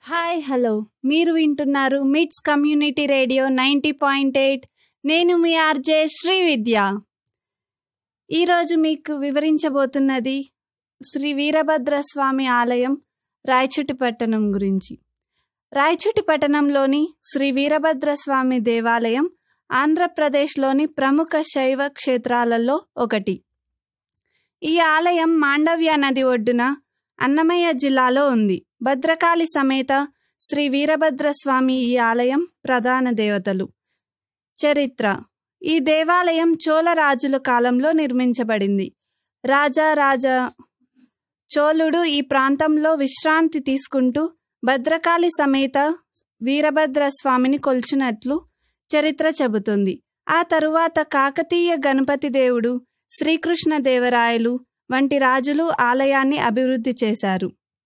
hi hello మీరు వింటున్నారు MITS community radio ninety point eight నేను మీ ఆర్జే శ్రీ విద్య ఈరోజు మీకు వివరించబోతున్నది శ్రీ వీరభద్ర స్వామి ఆలయం రాయచుటి పట్టణం గురించి రాయచుటి పట్టణంలోని శ్రీ వీరభద్ర స్వామి దేవాలయం ఆంధ్రప్రదేశ్లోని ప్రముఖ శైవ క్షేత్రాలలో ఒకటి ఈ ఆలయం మాండవ్య నది ఒడ్డున అన్నమయ్య జిల్లాలో ఉంది భద్రకాళి సమేత శ్రీ వీరభద్ర స్వామి ఈ ఆలయం ప్రధాన దేవతలు చరిత్ర ఈ దేవాలయం చోళ రాజుల కాలంలో నిర్మించబడింది రాజా రాజా చోళుడు ఈ ప్రాంతంలో విశ్రాంతి తీసుకుంటూ భద్రకాళి సమేత వీరభద్ర స్వామిని కొల్చినట్లు చరిత్ర చెబుతుంది ఆ తరువాత కాకతీయ గణపతి దేవుడు శ్రీకృష్ణ దేవరాయలు వంటి రాజులు ఆలయాన్ని అభివృద్ధి చేశారు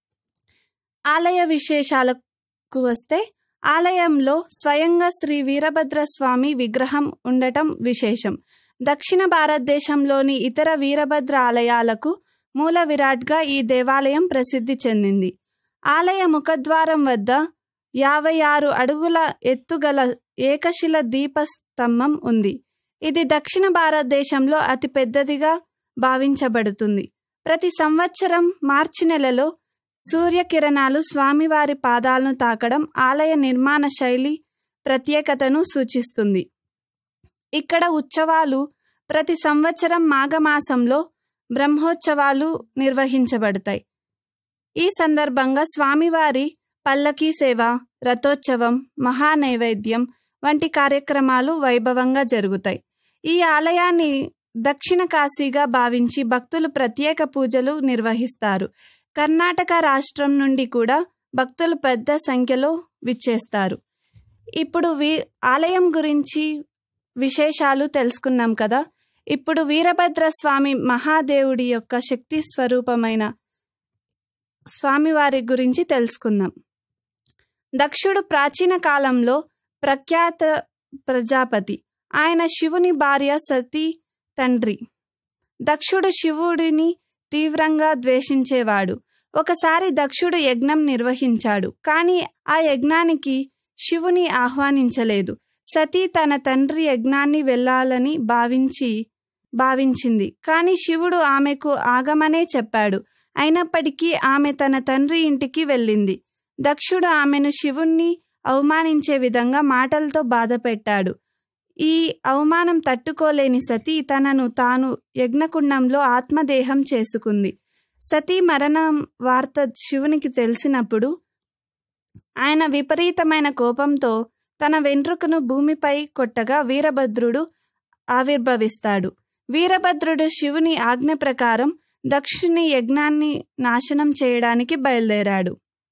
ఆలయ విశేషాలకు వస్తే ఆలయంలో స్వయంగా శ్రీ వీరభద్ర స్వామి విగ్రహం ఉండటం విశేషం దక్షిణ భారతదేశంలోని ఇతర వీరభద్ర ఆలయాలకు మూల విరాట్గా ఈ దేవాలయం ప్రసిద్ధి చెందింది ఆలయ ముఖద్వారం వద్ద యాభై ఆరు అడుగుల ఎత్తుగల ఏకశిల దీపస్తంభం ఉంది ఇది దక్షిణ భారతదేశంలో అతి పెద్దదిగా భావించబడుతుంది ప్రతి సంవత్సరం మార్చి నెలలో సూర్యకిరణాలు స్వామివారి పాదాలను తాకడం ఆలయ నిర్మాణ శైలి ప్రత్యేకతను సూచిస్తుంది ఇక్కడ ఉత్సవాలు ప్రతి సంవత్సరం మాఘమాసంలో బ్రహ్మోత్సవాలు నిర్వహించబడతాయి ఈ సందర్భంగా స్వామివారి పల్లకీ సేవ రథోత్సవం మహానైవేద్యం వంటి కార్యక్రమాలు వైభవంగా జరుగుతాయి ఈ ఆలయాన్ని దక్షిణ కాశీగా భావించి భక్తులు ప్రత్యేక పూజలు నిర్వహిస్తారు కర్ణాటక రాష్ట్రం నుండి కూడా భక్తులు పెద్ద సంఖ్యలో విచ్చేస్తారు ఇప్పుడు వీ ఆలయం గురించి విశేషాలు తెలుసుకున్నాం కదా ఇప్పుడు వీరభద్ర స్వామి మహాదేవుడి యొక్క శక్తి స్వరూపమైన స్వామివారి గురించి తెలుసుకుందాం దక్షుడు ప్రాచీన కాలంలో ప్రఖ్యాత ప్రజాపతి ఆయన శివుని భార్య సతీ తండ్రి దక్షుడు శివుడిని తీవ్రంగా ద్వేషించేవాడు ఒకసారి దక్షుడు యజ్ఞం నిర్వహించాడు కానీ ఆ యజ్ఞానికి శివుని ఆహ్వానించలేదు సతీ తన తండ్రి యజ్ఞాన్ని వెళ్ళాలని భావించి భావించింది కానీ శివుడు ఆమెకు ఆగమనే చెప్పాడు అయినప్పటికీ ఆమె తన తండ్రి ఇంటికి వెళ్ళింది దక్షుడు ఆమెను శివుణ్ణి అవమానించే విధంగా మాటలతో బాధపెట్టాడు ఈ అవమానం తట్టుకోలేని సతీ తనను తాను యజ్ఞకుండంలో ఆత్మదేహం చేసుకుంది సతీ మరణం వార్త శివునికి తెలిసినప్పుడు ఆయన విపరీతమైన కోపంతో తన వెంట్రుకను భూమిపై కొట్టగా వీరభద్రుడు ఆవిర్భవిస్తాడు వీరభద్రుడు శివుని ఆజ్ఞ ప్రకారం దక్షుని యజ్ఞాన్ని నాశనం చేయడానికి బయలుదేరాడు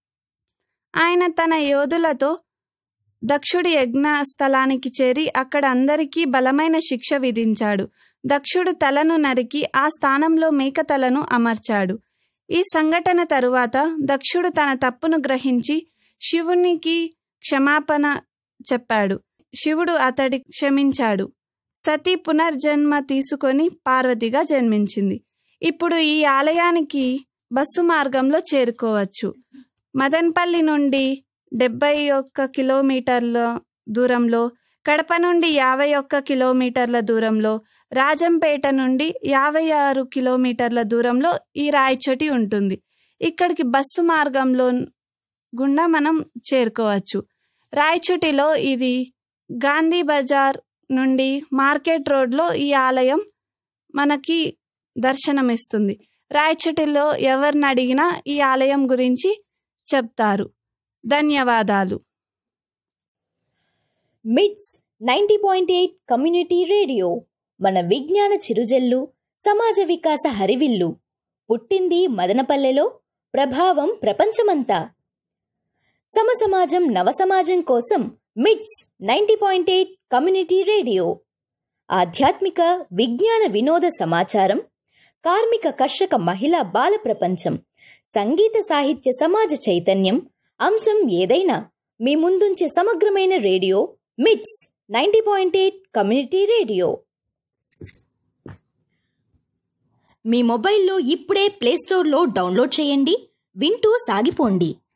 ఆయన తన యోధులతో దక్షుడి యజ్ఞ స్థలానికి చేరి అక్కడ అందరికీ బలమైన శిక్ష విధించాడు దక్షుడు తలను నరికి ఆ స్థానంలో మేక తలను అమర్చాడు ఈ సంఘటన తరువాత దక్షుడు తన తప్పును గ్రహించి శివునికి క్షమాపణ చెప్పాడు శివుడు అతడి క్షమించాడు సతీ పునర్జన్మ తీసుకొని పార్వతిగా జన్మించింది ఇప్పుడు ఈ ఆలయానికి బస్సు మార్గంలో చేరుకోవచ్చు మదన్పల్లి నుండి డెబ్బై ఒక్క కిలోమీటర్ల దూరంలో కడప నుండి యాభై ఒక్క కిలోమీటర్ల దూరంలో రాజంపేట నుండి యాభై ఆరు కిలోమీటర్ల దూరంలో ఈ రాయచోటి ఉంటుంది ఇక్కడికి బస్సు మార్గంలో గుండా మనం చేరుకోవచ్చు రాయచోటిలో ఇది గాంధీ బజార్ నుండి మార్కెట్ రోడ్లో ఈ ఆలయం మనకి దర్శనమిస్తుంది రాయచోటిలో ఎవరిని అడిగినా ఈ ఆలయం గురించి చెప్తారు ధన్యవాదాలు MITS ninety point eight community radio మన విజ్ఞాన చిరుజల్లు సమాజ వికాస హరివిల్లు పుట్టింది మదనపల్లెలో ప్రభావం ప్రపంచమంతా సమసమాజం నవసమాజం కోసం MITS ninety point eight community radio ఆధ్యాత్మిక విజ్ఞాన వినోద సమాచారం కార్మిక కర్షక మహిళా బాల ప్రపంచం సంగీత సాహిత్య సమాజ చైతన్యం అంశం ఏదైనా మీ ముందుంచే సమగ్రమైన radio MITS ninety point eight community radio మీ మొబైల్లో ఇప్పుడే ప్లేస్టోర్లో డౌన్లోడ్ చేయండి వింటూ సాగిపోండి